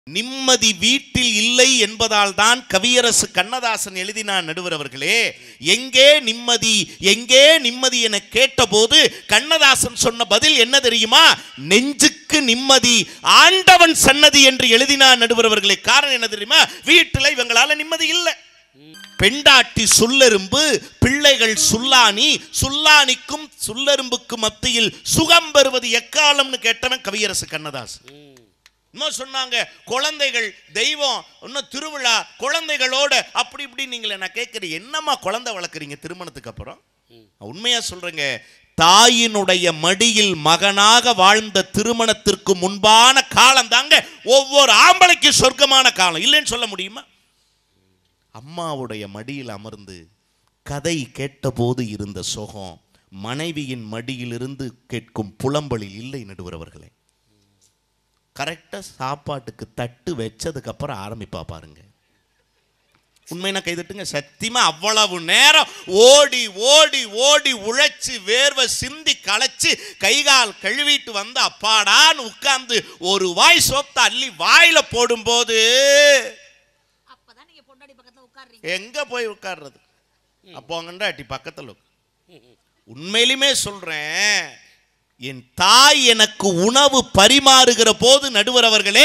நிம்மதி வீட்டில் இல்லை என்பதால் தான் கவியரசு கண்ணதாசன் எழுதினார் நடுவர் அவர்களே எங்கே நிம்மதி எங்கே நிம்மதி என கேட்டபோது கண்ணதாசன் சொன்ன பதில் என்ன தெரியுமா நெஞ்சுக்கு நிம்மதி ஆண்டவன் சன்னதி என்று எழுதினார் நடுவர் அவர்களே காரணம் என்ன தெரியுமா வீட்டில் இவங்களால நிம்மதி இல்லை பெண்டாட்டி சொல்லெரும்பு பிள்ளைகள் சுல்லானி சுல்லானிக்கும் சொல்லெரும்புக்கும் மத்தியில் சுகம் பெறுவது எக்காலம்னு கேட்டவன் கவியரசு கண்ணதாசன் இன்னும் சொன்னாங்க குழந்தைகள் தெய்வம் இன்னும் திருவிழா குழந்தைகளோட அப்படி இப்படி நீங்களே நான் கேட்குறேன் என்னம்மா குழந்தை வளர்க்குறீங்க திருமணத்துக்கு அப்புறம் உண்மையா சொல்றேங்க தாயினுடைய மடியில் மகனாக வாழ்ந்த திருமணத்திற்கு முன்பான காலம் தாங்க ஒவ்வொரு ஆம்பளைக்கும் சொர்க்கமான காலம் இல்லைன்னு சொல்ல முடியுமா அம்மாவுடைய மடியில் அமர்ந்து கதை கேட்டபோது இருந்த சுகம் மனைவியின் மடியிலிருந்து கேட்கும் புலம்பலில் இல்லை நடுவரவர்களே கரெக்டாக சாப்பாட்டுக்கு தட்டு வச்சதுக்கு அப்புறம் ஆரம்பிப்பா பாருங்க உண்மைனா கைதட்டுங்க சத்தியமா அவ்வளவு நேரம் ஓடி ஓடி ஓடி உழைச்சு வேர்வை சிந்தி களைச்சு கைகால் கழுவிட்டு வந்து அப்பாடான்னு உட்கார்ந்து ஒரு வாய் சோப்த அள்ளி வாயில போடும்போது அப்பதான் நீங்க பொண்டாடி பக்கத்துல உட்கார்றீங்க எங்க போய் உட்கார்றது அப்போ அங்கண்டாட்டி பக்கத்தில் உட்கார். உண்மையிலுமே சொல்றேன் என் தாய் எனக்கு உணவு பரிமாறுகிற போது நடுவர் அவர்களே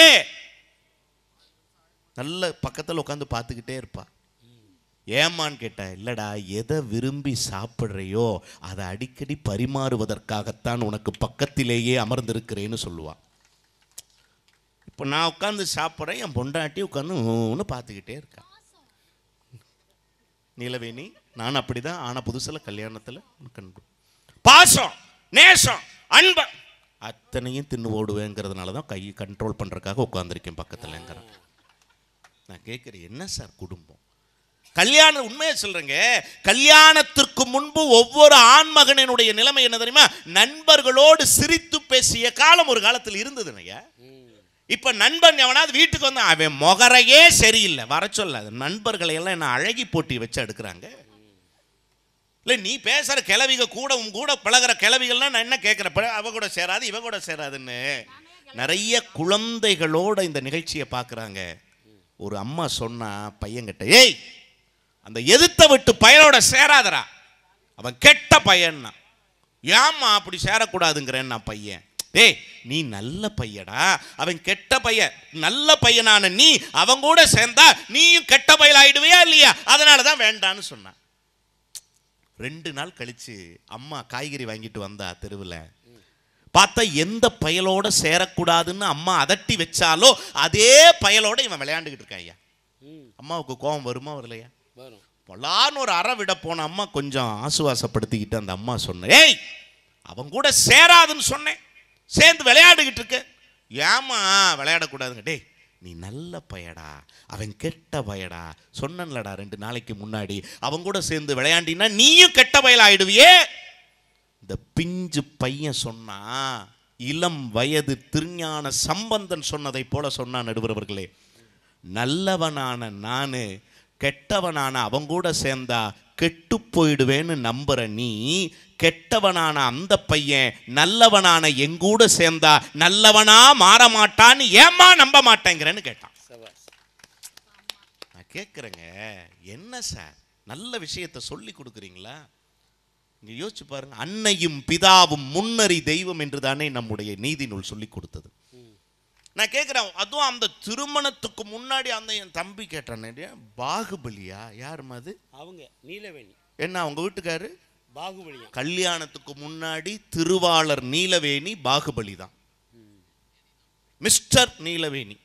நல்ல பக்கத்தில் உட்காந்து பார்த்துக்கிட்டே இருப்பா ஏமான்னு கேட்டா இல்லடா எதை விரும்பி சாப்பிட்றையோ அதை அடிக்கடி பரிமாறுவதற்காகத்தான் உனக்கு பக்கத்திலேயே அமர்ந்திருக்கிறேன்னு சொல்லுவா இப்போ நான் உட்காந்து சாப்பிட்றேன் என் பொண்டாட்டி உட்காந்து ஊன்னு பார்த்துக்கிட்டே இருக்கா நீலவேணி நான் அப்படிதான் ஆன புதுசில் கல்யாணத்தில் கண்டு பாசம் நேசம் அன்ப அத்தனையும் தின்னு ஓடுவேங்கிறதுனால தான் கை கண்ட்ரோல் பண்ணுறதுக்காக உட்காந்துருக்கேன் பக்கத்துலங்கிறேன் நான் கேட்குறேன் என்ன சார் குடும்பம் கல்யாணம் உண்மையை சொல்றேங்க கல்யாணத்திற்கு முன்பு ஒவ்வொரு ஆண்மகனினுடைய நிலைமை என்ன தெரியுமா நண்பர்களோடு சிரித்து பேசிய காலம் ஒரு காலத்தில் இருந்ததுனையா இப்ப நண்பன் எவனாவது வீட்டுக்கு வந்து அவன் முகரையே சரியில்லை வர சொல்லாது நண்பர்களை எல்லாம் என்ன அழகி போட்டி வச்சு எடுக்கிறாங்க இல்லை நீ பேசுற கிளவிக கூட உன் கூட பழகுற கிளவிகள்லாம் நான் என்ன கேட்குறேன் அவ கூட சேராது இவ கூட சேராதுன்னு நிறைய குழந்தைகளோட இந்த நிகழ்ச்சியை பார்க்குறாங்க ஒரு அம்மா சொன்னா பையன்கிட்ட ஏய் அந்த எதிர்த்த விட்டு பையனோட சேராதடா அவன் கெட்ட பையன்னா ஏம்மா அப்படி சேரக்கூடாதுங்கிறேன் நான் பையன் டேய் நீ நல்ல பையடா அவன் கெட்ட பையன் நல்ல பையனான நீ அவன் கூட சேர்ந்தா நீயும் கெட்ட பையல் ஆயிடுவியா இல்லையா அதனால தான் வேண்டான்னு சொன்னான் ரெண்டு நாள் கழிச்சு அம்மா காய்கறி வாங்கிட்டு வந்தா தெருவில் பார்த்தா எந்த பயலோட சேரக்கூடாதுன்னு அம்மா அதட்டி வச்சாலோ அதே பயலோட இவன் விளையாண்டுக்கிட்டு இருக்கான் ஐயா ம் அம்மாவுக்கு கோபம் வருமா வரலையா வரும் பொலான்னு ஒரு அற விட போன அம்மா கொஞ்சம் ஆசுவாசப்படுத்திக்கிட்டு அந்த அம்மா சொன்ன ஏய் அவன் கூட சேராதுன்னு சொன்னேன் சேர்ந்து விளையாடுகிட்டு இருக்க ஏமா விளையாடக்கூடாதுங்க டேய் நீ நல்ல பயடா அவன் கெட்ட பயடா சொன்னன்லடா ரெண்டு நாளைக்கு முன்னாடி அவன் கூட சேர்ந்து விளையாண்டினா நீயும் கெட்ட பயல் ஆயிடுவியே இந்த பிஞ்சு பையன் சொன்னா இளம் வயது திருஞான சம்பந்தன் சொன்னதை போல சொன்னான் நடுவரவர்களே நல்லவனான நானு கெட்டவனான அவன் கூட சேர்ந்தா கெட்டு போயிடுவேன்னு நம்புற நீ கெட்டவனான அந்த பையன் நல்லவனான எங்கூட சேர்ந்தா நல்லவனா மாற மாட்டான்னு ஏம்மா நம்ப மாட்டேங்கிறேன்னு கேட்டான் சபாஸ் நான் கேட்குறேங்க என்ன சார் நல்ல விஷயத்தை சொல்லி கொடுக்குறீங்களா இங்க யோசிச்சு பாருங்க அன்னையும் பிதாவும் முன்னறி தெய்வம் என்று தானே நம்முடைய நீதி நூல் சொல்லி கொடுத்தது நான் கேட்குறேன் அதுவும் அந்த திருமணத்துக்கு முன்னாடி அந்த என் தம்பி கேட்டானே பாகுபலியா யாரும்மா அது அவங்க நீலவேணி என்ன அவங்க வீட்டுக்காரு பாகுபலியம் கல்யாணத்துக்கு முன்னாடி திருவாளர் நீலவேணி பாகுபலி தான் மிஸ்டர் நீலவேணி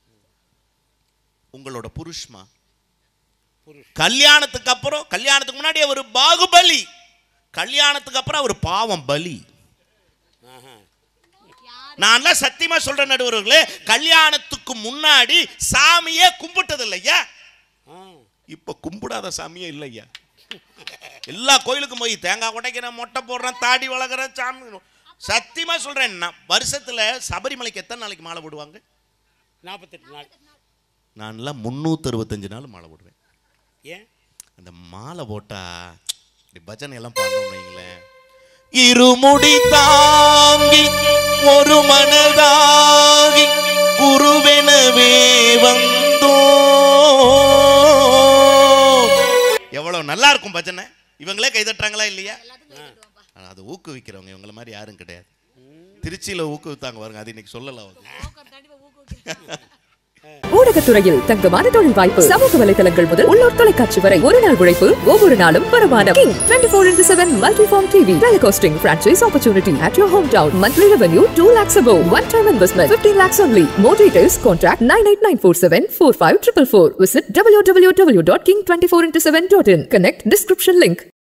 உங்களோட புருஷ்மா புருஷ் கல்யாணத்துக்கு அப்புறம் கல்யாணத்துக்கு முன்னாடி அவர் பாகுபலி கல்யாணத்துக்கு அப்புறம் அவர் பாவம் பலி ஆஹா நான்லாம் சத்தியமா சொல்றேன் நடுவர்களே கல்யாணத்துக்கு முன்னாடி சாமியே கும்பிட்டது இல்லையா ஆ இப்ப கும்பிடாத சாமியே இல்லையா எல்லா கோயிலுக்கும் போய் தேங்காய் உடைக்கிறேன் மொட்டை போடுறேன் தாடி வளர்க்குறேன் சாமி சத்தியமா சொல்றேன் நான் வருஷத்துல சபரிமலைக்கு எத்தனை நாளைக்கு மாலை போடுவாங்க நாற்பத்தெட்டு நாள் நான்லாம் முந்நூற்றி அறுபத்தஞ்சு நாள் மாலை போடுவேன் ஏன் அந்த மாலை போட்டா இப்படி பஜனை எல்லாம் பாடணும்னு வைங்களேன் இருமுடி தாங்கி ஒரு மனதாகி குருவென பாடவே வந்தோ எவ்வளவு நல்லா இருக்கும் பஜனை இவங்களே கைதட்டுறாங்களா இல்லையா எல்லாத்துக்கும் கை தட்டுவோம்ப்பா. ஆனா அது ஊக்குவிக்கிறவங்க இவங்கள மாதிரி யாரும் கிடையாது திருச்சியில ஊக்குவித்தாங்க பாருங்க அது இன்னைக்கு சொல்லல அவங்க போக்கர் தாண்டி போய் ஊக்குவிக்கிறேன். ஊடகத்துறையில் தங்கமான தொழில் வாய்ப்பு சமூக வலைதளங்கள் முதல் உள்ளூர் தொலைக்காட்சி வரை ஒரு நாள் உழைப்பு ஒவ்வொரு நாளும் வருமானம் king twenty four into seven multi form TV telecasting franchise opportunity at your home town monthly revenue two lakhs above one time investment fifteen lakhs only more details contact nine eight nine four seven four five triple four visit W W W dot king twenty four into seven dot in connect description link